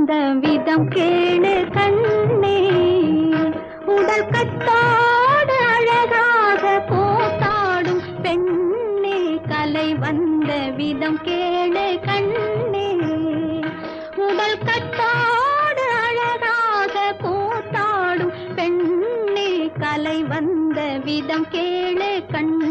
வந்த விதம் கேளு கண்ணே உடல் கட்டோடு அழகாக போத்தாடும் பெண்ணே கலை வந்த விதம் கேளு கண்ணே உடல் கட்டோடு அழகாக போத்தாடும் பெண்ணே கலை வந்த விதம் கேளு கண்ணே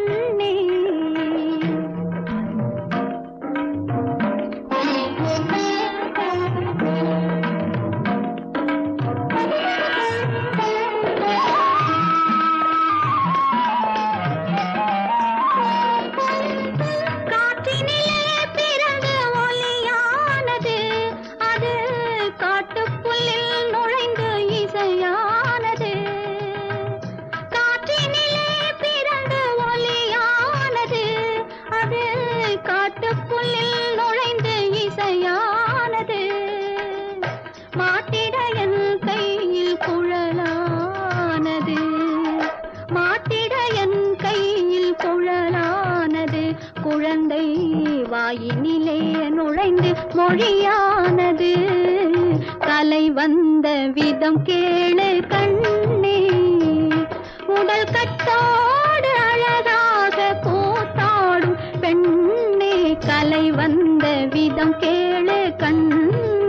காற்றினிலே பிறந்த ஒலியானது அது காட்டுப்புல்லில் நுழைந்து இசையானது காற்றினிலே பிறந்த ஒலியானது அது காட்டுப்புல்லில் நுழைந்து இசையானது மாட்டிட என் கையில் குழலானது மாட்டிட என் கையில் குழலானது குழந்தை வாயினிலே நுழைந்து மொழியானது கலை வந்த விதம் கேளு கண்ணே உடல் கட்டோடு அழகாக கூத்தாடும் பெண்ணே கலை வந்த விதம் கேளு கண்ணே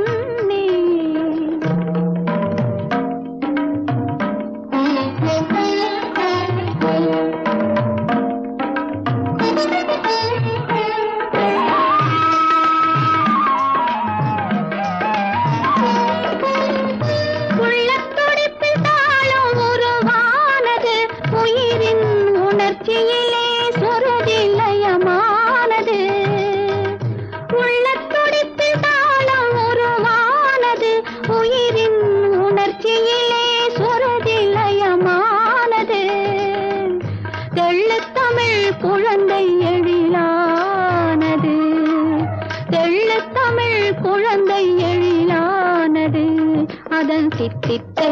உள்ளத்துடிப்பில் தாளம் உருவானது உயிரின் உணர்ச்சியிலே சுருதி லயமானது உள்ளத்துடிப்பில் தாளம் உருவானது உயிரின் உணர்ச்சியிலே சுருதி லயமானது தெள்ளுத்தமிழ் குழந்தை எழிலானது தெள்ளுத்தமிழ் குழந்தை எழிலானது அதன் சித்தித்தை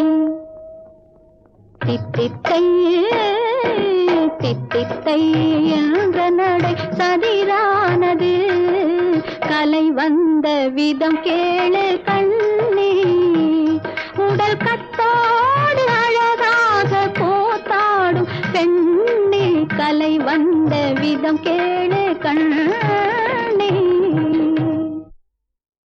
தித்தித்தை தித்தித்தை என்ற நடை சதிரானது கலை வந்த விதம் கேளு கண்ணே உடல் கட்டோடு அழகாக போத்தாடும் பெண்ணே கலை வந்த விதம் கேளு கண்ணே